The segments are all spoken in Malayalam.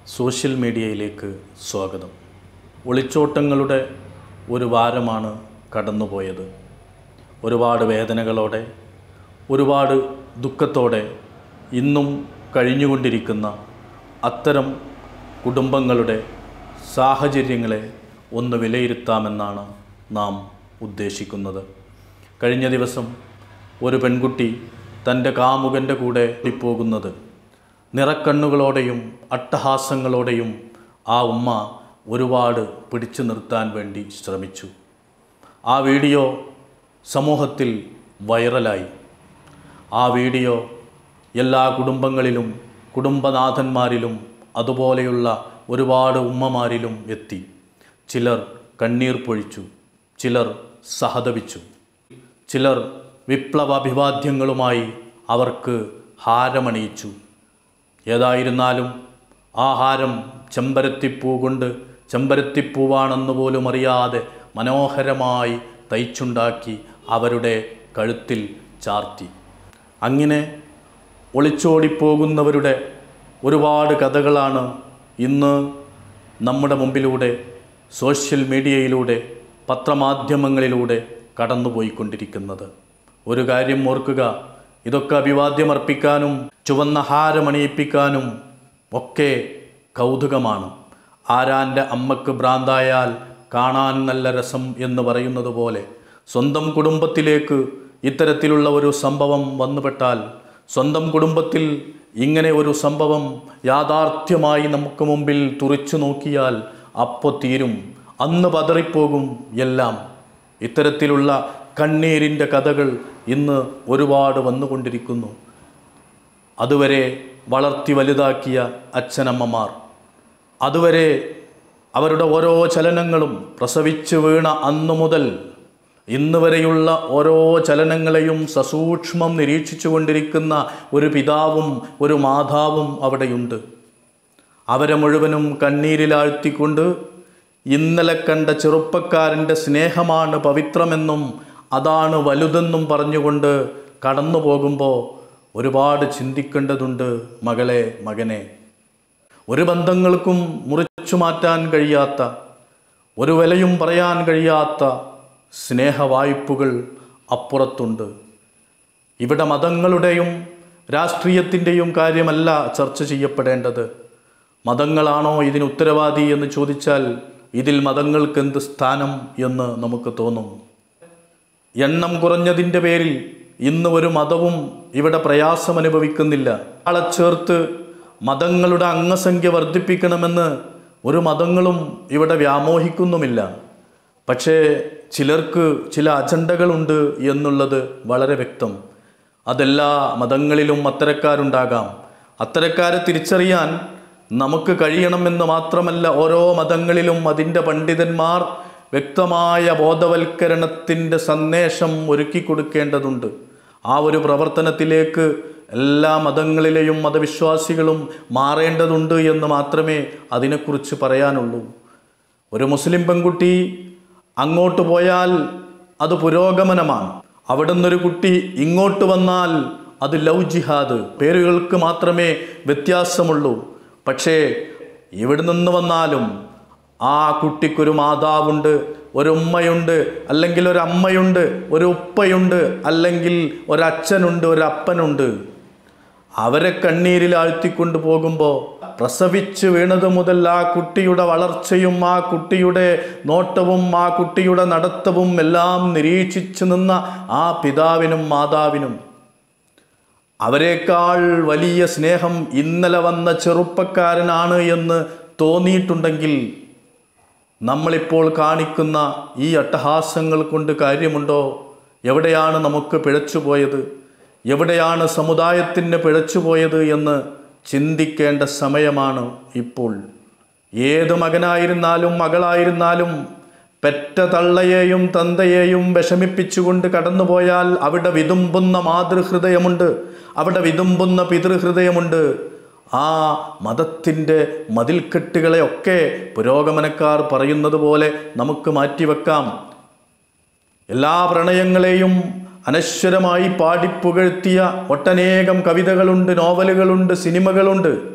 സോഷ്യൽ മീഡിയയിലേക്ക് സ്വാഗതം ഒളിച്ചോട്ടങ്ങളുടെ ഒരു വാരമാണ് കടന്നുപോയത് ഒരുപാട് വേദനകളോടെ ഒരുപാട് ദുഃഖത്തോടെ ഇന്നും കഴിഞ്ഞുകൊണ്ടിരിക്കുന്ന അത്തരം കുടുംബങ്ങളുടെ സാഹചര്യങ്ങളെ ഒന്ന് വിലയിരുത്താമെന്നാണ് നാം ഉദ്ദേശിക്കുന്നത് കഴിഞ്ഞ ദിവസം ഒരു പെൺകുട്ടി തൻ്റെ കാമുകൻ്റെ കൂടെ പോകുന്നത് നിറക്കണ്ണുകളോടെയും അട്ടഹാസങ്ങളോടെയും ആ ഉമ്മ ഒരുപാട് പിടിച്ചു നിർത്താൻ വേണ്ടി ശ്രമിച്ചു ആ വീഡിയോ സമൂഹത്തിൽ വൈറലായി ആ വീഡിയോ എല്ലാ കുടുംബങ്ങളിലും കുടുംബനാഥന്മാരിലും അതുപോലെയുള്ള ഒരുപാട് ഉമ്മമാരിലും എത്തി ചിലർ കണ്ണീർ പൊഴിച്ചു ചിലർ സഹതപിച്ചു ചിലർ വിപ്ലവ അഭിവാദ്യങ്ങളുമായി അവർക്ക് ഹാരമണിയിച്ചു ഏതായിരുന്നാലും ആ ഹാരം ചെമ്പരത്തിപ്പൂ കൊണ്ട് ചെമ്പരത്തിപ്പൂവാണെന്ന് പോലും അറിയാതെ മനോഹരമായി തയ്ച്ചുണ്ടാക്കി അവരുടെ കഴുത്തിൽ ചാർത്തി അങ്ങനെ ഒളിച്ചോടിപ്പോകുന്നവരുടെ ഒരുപാട് കഥകളാണ് ഇന്ന് നമ്മുടെ മുമ്പിലൂടെ സോഷ്യൽ മീഡിയയിലൂടെ പത്രമാധ്യമങ്ങളിലൂടെ കടന്നുപോയിക്കൊണ്ടിരിക്കുന്നത് ഒരു കാര്യം ഓർക്കുക ഇതൊക്കെ അഭിവാദ്യമർപ്പിക്കാനും ചുവന്ന ഹാരമണിയിപ്പിക്കാനും ഒക്കെ കൗതുകമാണ് ആരാൻ്റെ അമ്മക്ക് ഭ്രാന്തായാൽ കാണാൻ നല്ല രസം എന്ന് പറയുന്നത് പോലെ സ്വന്തം കുടുംബത്തിലേക്ക് ഇത്തരത്തിലുള്ള ഒരു സംഭവം വന്നുപെട്ടാൽ സ്വന്തം കുടുംബത്തിൽ ഇങ്ങനെ ഒരു സംഭവം യാഥാർത്ഥ്യമായി നമുക്ക് മുമ്പിൽ തുറിച്ചു നോക്കിയാൽ അപ്പോൾ തീരും അന്ന് പതറിപ്പോകും എല്ലാം ഇത്തരത്തിലുള്ള കണ്ണീരിൻ്റെ കഥകൾ ഇന്ന് ഒരുപാട് വന്നുകൊണ്ടിരിക്കുന്നു അതുവരെ വളർത്തി വലുതാക്കിയ അച്ഛനമ്മമാർ അതുവരെ അവരുടെ ഓരോ ചലനങ്ങളും പ്രസവിച്ചു വീണ അന്നു മുതൽ ഇന്ന് വരെയുള്ള ഓരോ ചലനങ്ങളെയും സസൂക്ഷ്മം നിരീക്ഷിച്ചു കൊണ്ടിരിക്കുന്ന ഒരു പിതാവും ഒരു മാതാവും അവിടെയുണ്ട് അവരെ മുഴുവനും കണ്ണീരിലാഴ്ത്തിക്കൊണ്ട് ഇന്നലെ കണ്ട ചെറുപ്പക്കാരൻ്റെ സ്നേഹമാണ് പവിത്രമെന്നും അതാണ് വലുതെന്നും പറഞ്ഞുകൊണ്ട് കടന്നു പോകുമ്പോൾ ഒരുപാട് ചിന്തിക്കേണ്ടതുണ്ട് മകളെ മകനെ ഒരു ബന്ധങ്ങൾക്കും മുറിച്ചു മാറ്റാൻ കഴിയാത്ത ഒരു വിലയും പറയാൻ കഴിയാത്ത സ്നേഹവായ്പുകൾ അപ്പുറത്തുണ്ട് ഇവിടെ മതങ്ങളുടെയും രാഷ്ട്രീയത്തിൻ്റെയും കാര്യമല്ല ചർച്ച ചെയ്യപ്പെടേണ്ടത് മതങ്ങളാണോ ഇതിന് ഉത്തരവാദി എന്ന് ചോദിച്ചാൽ ഇതിൽ മതങ്ങൾക്ക് എന്ത് സ്ഥാനം എന്ന് നമുക്ക് തോന്നും എണ്ണം കുറഞ്ഞതിൻ്റെ പേരിൽ ഇന്ന് ഒരു മതവും ഇവിടെ പ്രയാസം അനുഭവിക്കുന്നില്ല ആളെ ചേർത്ത് മതങ്ങളുടെ അംഗസംഖ്യ വർദ്ധിപ്പിക്കണമെന്ന് ഒരു മതങ്ങളും ഇവിടെ വ്യാമോഹിക്കുന്നുമില്ല പക്ഷേ ചിലർക്ക് ചില അജണ്ടകളുണ്ട് എന്നുള്ളത് വളരെ വ്യക്തം അതെല്ലാ മതങ്ങളിലും അത്തരക്കാരുണ്ടാകാം അത്തരക്കാരെ തിരിച്ചറിയാൻ നമുക്ക് കഴിയണമെന്ന് മാത്രമല്ല ഓരോ മതങ്ങളിലും അതിൻ്റെ പണ്ഡിതന്മാർ വ്യക്തമായ ബോധവൽക്കരണത്തിൻ്റെ സന്ദേശം ഒരുക്കി കൊടുക്കേണ്ടതുണ്ട് ആ ഒരു പ്രവർത്തനത്തിലേക്ക് എല്ലാ മതങ്ങളിലെയും മതവിശ്വാസികളും മാറേണ്ടതുണ്ട് എന്ന് മാത്രമേ അതിനെക്കുറിച്ച് പറയാനുള്ളൂ ഒരു മുസ്ലിം പെൺകുട്ടി അങ്ങോട്ട് പോയാൽ അത് പുരോഗമനമാണ് അവിടെ നിന്നൊരു കുട്ടി ഇങ്ങോട്ട് വന്നാൽ അത് ലവ് ജിഹാദ് പേരുകൾക്ക് മാത്രമേ വ്യത്യാസമുള്ളൂ പക്ഷേ ഇവിടെ നിന്ന് വന്നാലും ആ കുട്ടിക്കൊരു മാതാവുണ്ട് ഒരു ഉമ്മയുണ്ട് അല്ലെങ്കിൽ ഒരു അമ്മയുണ്ട് ഒരു ഉപ്പയുണ്ട് അല്ലെങ്കിൽ ഒരച്ഛനുണ്ട് ഒരു അപ്പനുണ്ട് അവരെ കണ്ണീരിൽ ആഴ്ത്തിക്കൊണ്ട് പോകുമ്പോൾ പ്രസവിച്ച് വീണത് മുതൽ ആ കുട്ടിയുടെ വളർച്ചയും ആ കുട്ടിയുടെ നോട്ടവും ആ കുട്ടിയുടെ നടത്തവും എല്ലാം നിരീക്ഷിച്ചു നിന്ന ആ പിതാവിനും മാതാവിനും അവരെക്കാൾ വലിയ സ്നേഹം ഇന്നലെ വന്ന ചെറുപ്പക്കാരനാണ് എന്ന് തോന്നിയിട്ടുണ്ടെങ്കിൽ നമ്മളിപ്പോൾ കാണിക്കുന്ന ഈ അട്ടഹാസങ്ങൾ കൊണ്ട് കാര്യമുണ്ടോ എവിടെയാണ് നമുക്ക് പിഴച്ചുപോയത് എവിടെയാണ് സമുദായത്തിന് പിഴച്ചുപോയത് എന്ന് ചിന്തിക്കേണ്ട സമയമാണ് ഇപ്പോൾ ഏത് മകനായിരുന്നാലും മകളായിരുന്നാലും പെറ്റ തള്ളയെയും തന്തയെയും വിഷമിപ്പിച്ചുകൊണ്ട് കടന്നുപോയാൽ അവിടെ വിതുമ്പുന്ന മാതൃഹൃദയമുണ്ട് അവിടെ വിതുമ്പുന്ന പിതൃഹൃദയമുണ്ട് ആ മതത്തിൻ്റെ മതിൽക്കെട്ടുകളെയൊക്കെ പുരോഗമനക്കാർ പറയുന്നത് പോലെ നമുക്ക് മാറ്റിവെക്കാം എല്ലാ പ്രണയങ്ങളെയും അനശ്വരമായി പാടിപ്പുകഴ്ത്തിയ ഒട്ടനേകം കവിതകളുണ്ട് നോവലുകളുണ്ട് സിനിമകളുണ്ട്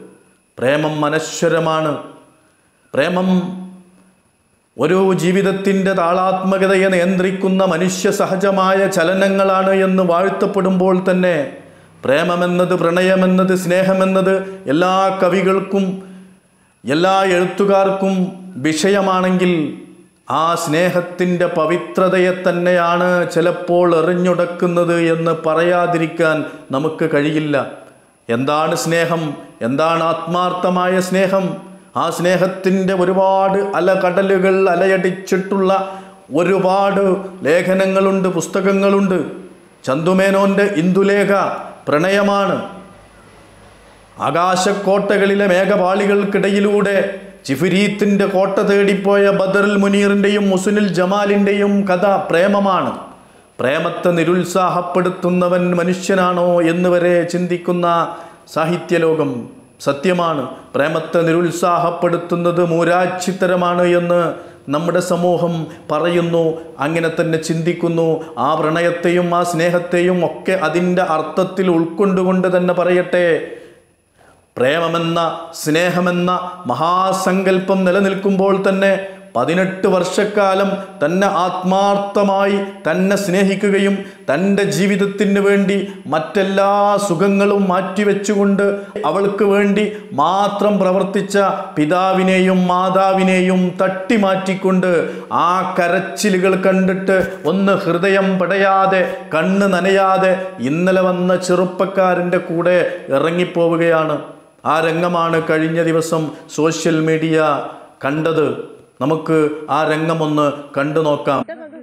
പ്രേമം അനശ്വരമാണ് പ്രേമം ഒരു ജീവിതത്തിൻ്റെ താളാത്മകതയെ നിയന്ത്രിക്കുന്ന മനുഷ്യ സഹജമായ ചലനങ്ങളാണ് എന്ന് വാഴ്ത്തപ്പെടുമ്പോൾ തന്നെ പ്രേമമെന്നത് പ്രണയമെന്നത് സ്നേഹമെന്നത് എല്ലാ കവികൾക്കും എല്ലാ എഴുത്തുകാർക്കും വിഷയമാണെങ്കിൽ ആ സ്നേഹത്തിൻ്റെ പവിത്രതയെ തന്നെയാണ് ചിലപ്പോൾ എറിഞ്ഞുടക്കുന്നത് എന്ന് പറയാതിരിക്കാൻ നമുക്ക് കഴിയില്ല എന്താണ് സ്നേഹം എന്താണ് ആത്മാർത്ഥമായ സ്നേഹം ആ സ്നേഹത്തിൻ്റെ ഒരുപാട് അലകടലുകൾ അലയടിച്ചിട്ടുള്ള ഒരുപാട് ലേഖനങ്ങളുണ്ട് പുസ്തകങ്ങളുണ്ട് ചന്തുമേനോൻ്റെ ഇന്ദുലേഖ പ്രണയമാണ് ആകാശക്കോട്ടകളിലെ മേഘപാളികൾക്കിടയിലൂടെ ജിഫിരീത്തിൻ്റെ കോട്ട തേടിപ്പോയ ബദറുൽ മുനീറിൻ്റെയും മുസുനിൽ ജമാലിൻ്റെയും കഥ പ്രേമമാണ് പ്രേമത്തെ നിരുത്സാഹപ്പെടുത്തുന്നവൻ മനുഷ്യനാണോ എന്ന് വരെ ചിന്തിക്കുന്ന സാഹിത്യലോകം സത്യമാണ് പ്രേമത്തെ നിരുത്സാഹപ്പെടുത്തുന്നത് മൂരാച്ചിത്തരമാണ് എന്ന് നമ്മുടെ സമൂഹം പറയുന്നു അങ്ങനെ തന്നെ ചിന്തിക്കുന്നു ആ പ്രണയത്തെയും ആ സ്നേഹത്തെയും ഒക്കെ അതിൻ്റെ അർത്ഥത്തിൽ ഉൾക്കൊണ്ടുകൊണ്ട് തന്നെ പറയട്ടെ പ്രേമമെന്ന സ്നേഹമെന്ന മഹാസങ്കല്പം നിലനിൽക്കുമ്പോൾ തന്നെ പതിനെട്ട് വർഷക്കാലം തന്നെ ആത്മാർത്ഥമായി തന്നെ സ്നേഹിക്കുകയും തൻ്റെ ജീവിതത്തിന് വേണ്ടി മറ്റെല്ലാ സുഖങ്ങളും മാറ്റിവെച്ചുകൊണ്ട് അവൾക്ക് വേണ്ടി മാത്രം പ്രവർത്തിച്ച പിതാവിനെയും മാതാവിനെയും തട്ടിമാറ്റിക്കൊണ്ട് ആ കരച്ചിലുകൾ കണ്ടിട്ട് ഒന്ന് ഹൃദയം പടയാതെ കണ്ണ് നനയാതെ ഇന്നലെ വന്ന ചെറുപ്പക്കാരൻ്റെ കൂടെ ഇറങ്ങിപ്പോവുകയാണ് ആ രംഗമാണ് കഴിഞ്ഞ ദിവസം സോഷ്യൽ മീഡിയ കണ്ടത് നമുക്ക് ആ രംഗമൊന്ന് കണ്ടു നോക്കാം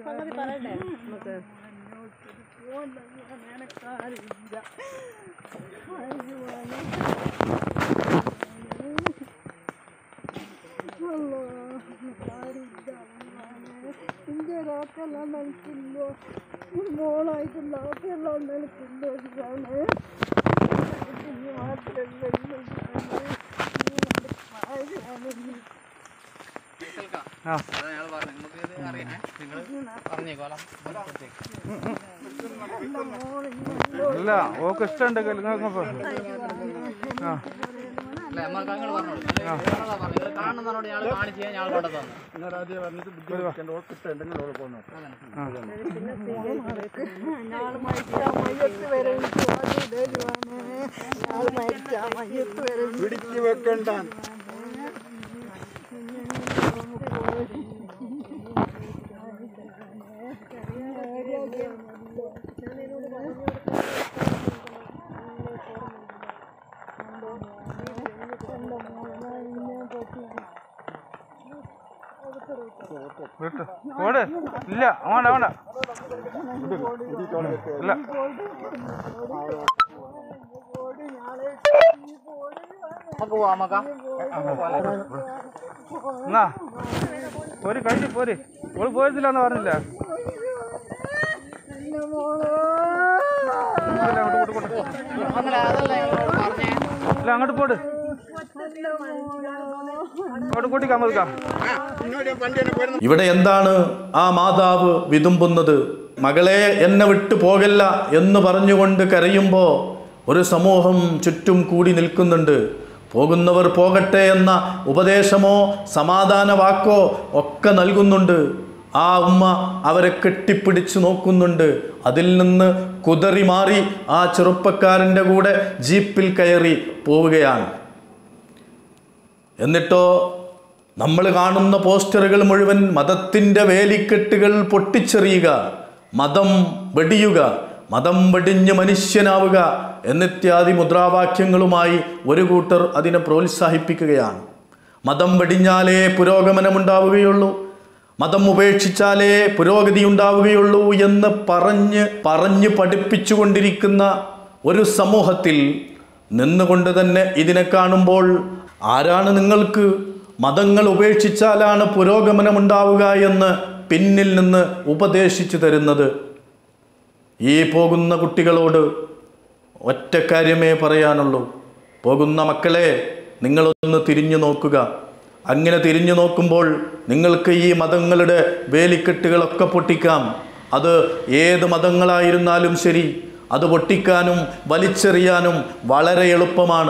ഇന്ത്യയിലാക്കെല്ലാം നൽകുന്നു മോളായിട്ടുള്ള ആക്കെല്ലാം നൽകുന്നു ഇതാണ് കുഞ്ഞു മാത്രമല്ല അല്ല ഓക്ക് ഇഷ്ടമുണ്ടെങ്കിൽ നിങ്ങൾക്ക് പോ. ആ കാണുന്നതിനോട് ഞങ്ങൾ കാണിച്ച് ഞങ്ങൾ കൊണ്ടു തന്നു ഞാൾ മരിച്ച മയ്യത്ത് വരെ എനിക്ക് വാങ്ങി തരുവാണ് ഞാൾ മരിച്ച മയ്യത്ത് വരെ പിടിച്ചു വെക്കണ്ട വിട്ട് ഓട് ഇല്ല വേണ്ട വേണ്ട ഇല്ല നമുക്ക് പോവാം നമുക്ക് എന്നാ പോര് കഴിഞ്ഞു പോര് ഓള് പോയതില്ല എന്ന് പറഞ്ഞില്ല എൻ്റെ മോളോ ഇല്ല, അങ്ങോട്ട് കൂട്ട് കൂട്ട് അങ്ങനെ അതല്ല ഞങ്ങളോട് പറഞ്ഞേ ഇല്ല അങ്ങോട്ട് പോട് അങ്ങോട്ട് കൂട്ടിക്കാം മതിക്കാം ഇവിടെ എന്താണ് ആ മാതാവ് വിതുമ്പുന്നത് മകളെ എന്നെ വിട്ടു പോകല്ല എന്ന് പറഞ്ഞുകൊണ്ട് കരയുമ്പോൾ ഒരു സമൂഹം ചുറ്റും കൂടി നിൽക്കുന്നുണ്ട് പോകുന്നവർ പോകട്ടെ എന്ന ഉപദേശമോ സമാധാന വാക്കോ ഒക്കെ നൽകുന്നുണ്ട് ആ ഉമ്മ അവരെ കെട്ടിപ്പിടിച്ച് നോക്കുന്നുണ്ട് അതിൽ നിന്ന് കുതറി മാറി ആ ചെറുപ്പക്കാരൻ്റെ കൂടെ ജീപ്പിൽ കയറി പോവുകയാണ് എന്നിട്ടോ നമ്മൾ കാണുന്ന പോസ്റ്ററുകൾ മുഴുവൻ മതത്തിൻ്റെ വേലിക്കെട്ടുകൾ പൊട്ടിച്ചെറിയുക മതം വെടിയുക മതം വെടിഞ്ഞ് മനുഷ്യനാവുക എന്നിത്യാദി മുദ്രാവാക്യങ്ങളുമായി ഒരു കൂട്ടർ അതിനെ പ്രോത്സാഹിപ്പിക്കുകയാണ് മതം വെടിഞ്ഞാലേ പുരോഗമനമുണ്ടാവുകയുള്ളൂ മതം ഉപേക്ഷിച്ചാലേ പുരോഗതി ഉണ്ടാവുകയുള്ളൂ എന്ന് പറഞ്ഞ് പറഞ്ഞ് പഠിപ്പിച്ചുകൊണ്ടിരിക്കുന്ന ഒരു സമൂഹത്തിൽ നിന്നുകൊണ്ട് തന്നെ ഇതിനെ കാണുമ്പോൾ ആരാണ് നിങ്ങൾക്ക് മതങ്ങൾ ഉപേക്ഷിച്ചാലാണ് പുരോഗമനമുണ്ടാവുക എന്ന് പിന്നിൽ നിന്ന് ഉപദേശിച്ചു തരുന്നത് ഈ പോകുന്ന കുട്ടികളോട് ഒറ്റ കാര്യമേ പറയാനുള്ളൂ പോകുന്ന മക്കളെ നിങ്ങളൊന്ന് തിരിഞ്ഞു നോക്കുക അങ്ങനെ തിരിഞ്ഞു നോക്കുമ്പോൾ നിങ്ങൾക്ക് ഈ മതങ്ങളുടെ വേലിക്കെട്ടുകളൊക്കെ പൊട്ടിക്കാം അത് ഏത് മതങ്ങളായിരുന്നാലും ശരി അത് പൊട്ടിക്കാനും വലിച്ചെറിയാനും വളരെ എളുപ്പമാണ്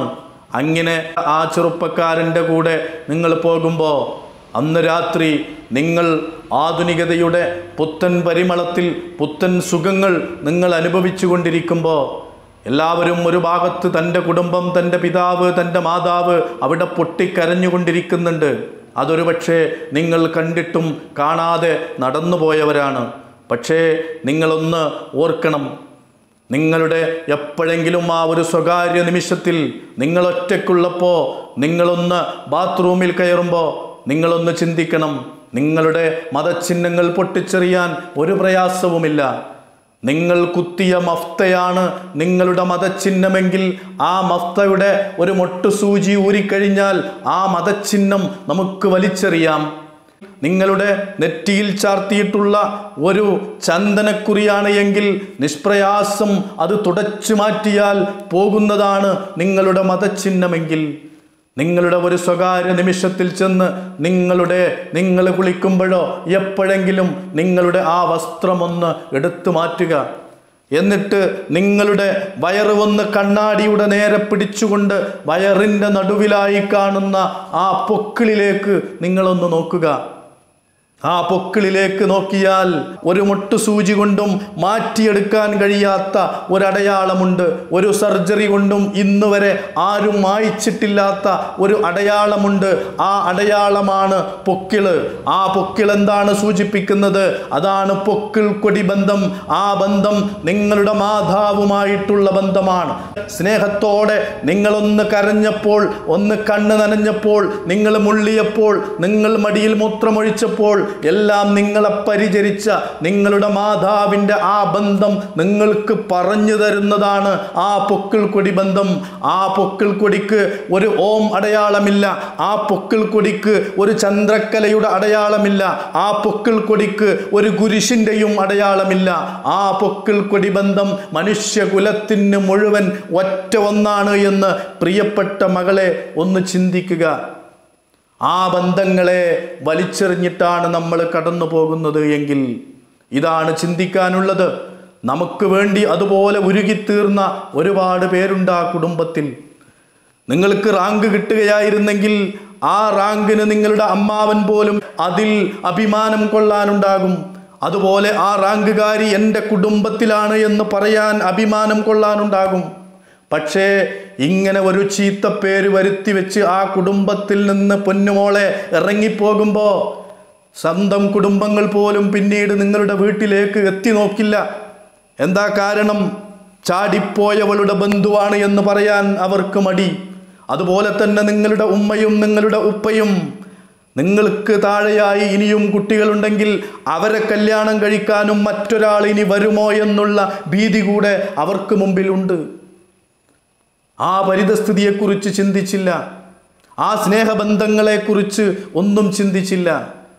അങ്ങനെ ആ ചെറുപ്പക്കാരൻ്റെ കൂടെ നിങ്ങൾ പോകുമ്പോൾ അന്ന് രാത്രി നിങ്ങൾ ആധുനികതയുടെ പുത്തൻ പരിമളത്തിൽ പുത്തൻ സുഖങ്ങൾ നിങ്ങൾ അനുഭവിച്ചു കൊണ്ടിരിക്കുമ്പോൾ എല്ലാവരും ഒരു ഭാഗത്ത് തൻ്റെ കുടുംബം തൻ്റെ പിതാവ് തൻ്റെ മാതാവ് അവിടെ പൊട്ടിക്കരഞ്ഞുകൊണ്ടിരിക്കുന്നുണ്ട് അതൊരു പക്ഷേ നിങ്ങൾ കണ്ടിട്ടും കാണാതെ നടന്നുപോയവരാണ് പക്ഷേ നിങ്ങളൊന്ന് ഓർക്കണം നിങ്ങളുടെ എപ്പോഴെങ്കിലും ആ ഒരു സ്വകാര്യ നിമിഷത്തിൽ നിങ്ങൾ ഒറ്റയ്ക്കുള്ളപ്പോൾ നിങ്ങളൊന്ന് ബാത്റൂമിൽ കയറുമ്പോൾ നിങ്ങളൊന്ന് ചിന്തിക്കണം നിങ്ങളുടെ മതചിഹ്നങ്ങൾ പൊട്ടിച്ചെറിയാൻ ഒരു പ്രയാസവുമില്ല നിങ്ങൾ കുത്തിയ മഫ്തയാണ് നിങ്ങളുടെ മതചിഹ്നമെങ്കിൽ ആ മഫ്തയുടെ ഒരു മൊട്ടുസൂചി ഊരിക്കഴിഞ്ഞാൽ ആ മതചിഹ്നം നമുക്ക് വലിച്ചെറിയാം നിങ്ങളുടെ നെറ്റിയിൽ ചാർത്തിയിട്ടുള്ള ഒരു ചന്ദനക്കുറിയാണ് എങ്കിൽ നിഷ്പ്രയാസം അത് തുടച്ചു മാറ്റിയാൽ പോകുന്നതാണ് നിങ്ങളുടെ മതചിഹ്നമെങ്കിൽ നിങ്ങളുടെ ഒരു സ്വകാര്യ നിമിഷത്തിൽ ചെന്ന് നിങ്ങളുടെ നിങ്ങൾ കുളിക്കുമ്പോഴോ എപ്പോഴെങ്കിലും നിങ്ങളുടെ ആ വസ്ത്രമൊന്ന് എടുത്തു മാറ്റുക എന്നിട്ട് നിങ്ങളുടെ വയറ് ഒന്ന് കണ്ണാടിയുടെ നേരെ പിടിച്ചുകൊണ്ട് വയറിൻ്റെ നടുവിലായി കാണുന്ന ആ പൊക്കിളിലേക്ക് നിങ്ങളൊന്ന് നോക്കുക ആ പൊക്കിളിലേക്ക് നോക്കിയാൽ ഒരു മുട്ടുസൂചി കൊണ്ടും മാറ്റിയെടുക്കാൻ കഴിയാത്ത ഒരടയാളമുണ്ട് ഒരു സർജറി കൊണ്ടും ഇന്ന് വരെ ആരും മായ്ച്ചിട്ടില്ലാത്ത ഒരു അടയാളമുണ്ട് ആ അടയാളമാണ് പൊക്കിള് ആ പൊക്കിൾ എന്താണ് സൂചിപ്പിക്കുന്നത് അതാണ് പൊക്കിൾ കൊടി ബന്ധം ആ ബന്ധം നിങ്ങളുടെ മാതാവുമായിട്ടുള്ള ബന്ധമാണ് സ്നേഹത്തോടെ നിങ്ങളൊന്ന് കരഞ്ഞപ്പോൾ ഒന്ന് കണ്ണ് നനഞ്ഞപ്പോൾ നിങ്ങൾ മുള്ളിയപ്പോൾ നിങ്ങൾ മടിയിൽ മൂത്രമൊഴിച്ചപ്പോൾ എല്ലാം നിങ്ങളെ പരിചരിച്ച നിങ്ങളുടെ മാതാവിൻ്റെ ആ ബന്ധം നിങ്ങൾക്ക് പറഞ്ഞു തരുന്നതാണ് ആ പൊക്കിൾ കൊടി ബന്ധം ആ പൊക്കിൾ കൊടിക്ക് ഒരു ഓം അടയാളമില്ല ആ പൊക്കിൾ കൊടിക്ക് ഒരു ചന്ദ്രക്കലയുടെ അടയാളമില്ല ആ പൊക്കിൾ കൊടിക്ക് ഒരു കുരിശിൻ്റെയും അടയാളമില്ല ആ പൊക്കിൾ കൊടി ബന്ധം മനുഷ്യകുലത്തിന് മുഴുവൻ ഒറ്റ ഒന്നാണ് എന്ന് പ്രിയപ്പെട്ട മകളെ ഒന്ന് ചിന്തിക്കുക ആ ബന്ധങ്ങളെ വലിച്ചെറിഞ്ഞിട്ടാണ് നമ്മൾ കടന്നു പോകുന്നത് എങ്കിൽ ഇതാണ് ചിന്തിക്കാനുള്ളത് നമുക്ക് വേണ്ടി അതുപോലെ ഉരുകിത്തീർന്ന ഒരുപാട് പേരുണ്ട് ആ കുടുംബത്തിൽ നിങ്ങൾക്ക് റാങ്ക് കിട്ടുകയായിരുന്നെങ്കിൽ ആ റാങ്കിന് നിങ്ങളുടെ അമ്മാവൻ പോലും അതിൽ അഭിമാനം കൊള്ളാനുണ്ടാകും അതുപോലെ ആ റാങ്കുകാരി എൻ്റെ കുടുംബത്തിലാണ് എന്ന് പറയാൻ അഭിമാനം കൊള്ളാനുണ്ടാകും പക്ഷേ ഇങ്ങനെ ഒരു ചീത്തപ്പേര് വരുത്തി വെച്ച് ആ കുടുംബത്തിൽ നിന്ന് പൊന്നുമോളെ ഇറങ്ങിപ്പോകുമ്പോൾ സ്വന്തം കുടുംബങ്ങൾ പോലും പിന്നീട് നിങ്ങളുടെ വീട്ടിലേക്ക് എത്തി നോക്കില്ല എന്താ കാരണം ചാടിപ്പോയവളുടെ ബന്ധുവാണ് എന്ന് പറയാൻ അവർക്ക് മടി അതുപോലെ തന്നെ നിങ്ങളുടെ ഉമ്മയും നിങ്ങളുടെ ഉപ്പയും നിങ്ങൾക്ക് താഴെയായി ഇനിയും കുട്ടികളുണ്ടെങ്കിൽ അവരെ കല്യാണം കഴിക്കാനും മറ്റൊരാൾ ഇനി വരുമോ എന്നുള്ള ഭീതി കൂടെ അവർക്ക് മുമ്പിലുണ്ട് ആ പരിതസ്ഥിതിയെക്കുറിച്ച് ചിന്തിച്ചില്ല ആ സ്നേഹബന്ധങ്ങളെക്കുറിച്ച് ഒന്നും ചിന്തിച്ചില്ല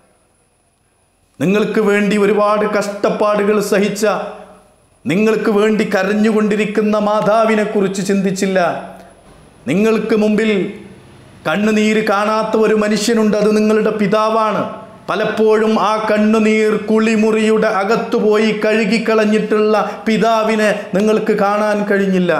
നിങ്ങൾക്ക് വേണ്ടി ഒരുപാട് കഷ്ടപ്പാടുകൾ സഹിച്ച നിങ്ങൾക്ക് വേണ്ടി കരഞ്ഞുകൊണ്ടിരിക്കുന്ന മാതാവിനെ കുറിച്ച് ചിന്തിച്ചില്ല നിങ്ങൾക്ക് മുമ്പിൽ കണ്ണുനീര് കാണാത്ത ഒരു മനുഷ്യനുണ്ട് അത് നിങ്ങളുടെ പിതാവാണ് പലപ്പോഴും ആ കണ്ണുനീർ കുളിമുറിയുടെ അകത്തുപോയി കഴുകിക്കളഞ്ഞിട്ടുള്ള പിതാവിനെ നിങ്ങൾക്ക് കാണാൻ കഴിഞ്ഞില്ല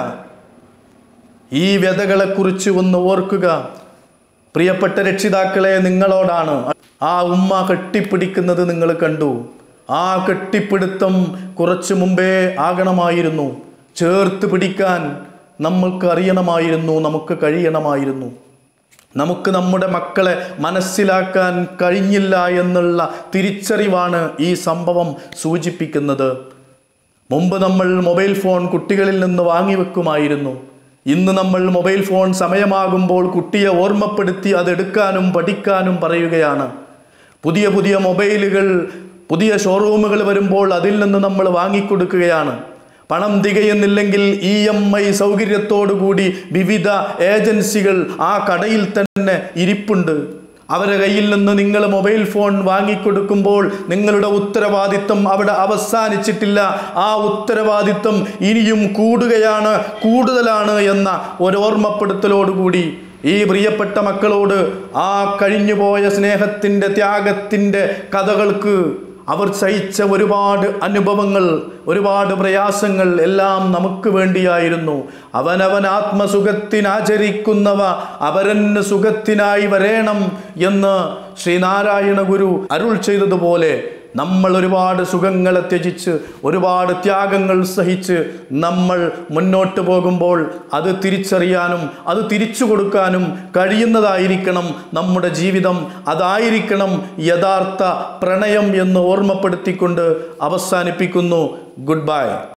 ഈ വ്യതകളെക്കുറിച്ച് ഒന്ന് ഓർക്കുക പ്രിയപ്പെട്ട രക്ഷിതാക്കളെ നിങ്ങളോടാണ് ആ ഉമ്മ കെട്ടിപ്പിടിക്കുന്നത് നിങ്ങൾ കണ്ടു ആ കെട്ടിപ്പിടുത്തം കുറച്ചു മുമ്പേ ആകണമായിരുന്നു ചേർത്ത് പിടിക്കാൻ നമ്മൾക്ക് അറിയണമായിരുന്നു നമുക്ക് കഴിയണമായിരുന്നു നമുക്ക് നമ്മുടെ മക്കളെ മനസ്സിലാക്കാൻ കഴിഞ്ഞില്ല എന്നുള്ള തിരിച്ചറിവാണ് ഈ സംഭവം സൂചിപ്പിക്കുന്നത് മുമ്പ് നമ്മൾ മൊബൈൽ ഫോൺ കുട്ടികളിൽ നിന്ന് വാങ്ങിവെക്കുമായിരുന്നു ഇന്ന് നമ്മൾ മൊബൈൽ ഫോൺ സമയമാകുമ്പോൾ കുട്ടിയെ ഓർമ്മപ്പെടുത്തി അതെടുക്കാനും പഠിക്കാനും പറയുകയാണ് പുതിയ പുതിയ മൊബൈലുകൾ പുതിയ ഷോറൂമുകൾ വരുമ്പോൾ അതിൽ നിന്ന് നമ്മൾ വാങ്ങിക്കൊടുക്കുകയാണ് പണം തികയുന്നില്ലെങ്കിൽ ഇ എം ഐ സൗകര്യത്തോടുകൂടി വിവിധ ഏജൻസികൾ ആ കടയിൽ തന്നെ ഇരിപ്പുണ്ട് അവരെ കയ്യിൽ നിന്ന് നിങ്ങൾ മൊബൈൽ ഫോൺ വാങ്ങിക്കൊടുക്കുമ്പോൾ നിങ്ങളുടെ ഉത്തരവാദിത്വം അവിടെ അവസാനിച്ചിട്ടില്ല ആ ഉത്തരവാദിത്വം ഇനിയും കൂടുകയാണ് കൂടുതലാണ് എന്ന ഒരു ഓർമ്മപ്പെടുത്തലോടുകൂടി ഈ പ്രിയപ്പെട്ട മക്കളോട് ആ കഴിഞ്ഞുപോയ സ്നേഹത്തിൻ്റെ ത്യാഗത്തിൻ്റെ കഥകൾക്ക് അവർ സഹിച്ച ഒരുപാട് അനുഭവങ്ങൾ ഒരുപാട് പ്രയാസങ്ങൾ എല്ലാം നമുക്ക് വേണ്ടിയായിരുന്നു അവനവൻ ആത്മസുഖത്തിനാചരിക്കുന്നവ അവരന് സുഖത്തിനായി വരേണം എന്ന് ശ്രീനാരായണ ഗുരു അരുൾ ചെയ്തതുപോലെ നമ്മൾ ഒരുപാട് സുഖങ്ങളെ ത്യജിച്ച് ഒരുപാട് ത്യാഗങ്ങൾ സഹിച്ച് നമ്മൾ മുന്നോട്ട് പോകുമ്പോൾ അത് തിരിച്ചറിയാനും അത് തിരിച്ചു കൊടുക്കാനും കഴിയുന്നതായിരിക്കണം നമ്മുടെ ജീവിതം അതായിരിക്കണം യഥാർത്ഥ പ്രണയം എന്ന് ഓർമ്മപ്പെടുത്തിക്കൊണ്ട് അവസാനിപ്പിക്കുന്നു ഗുഡ് ബൈ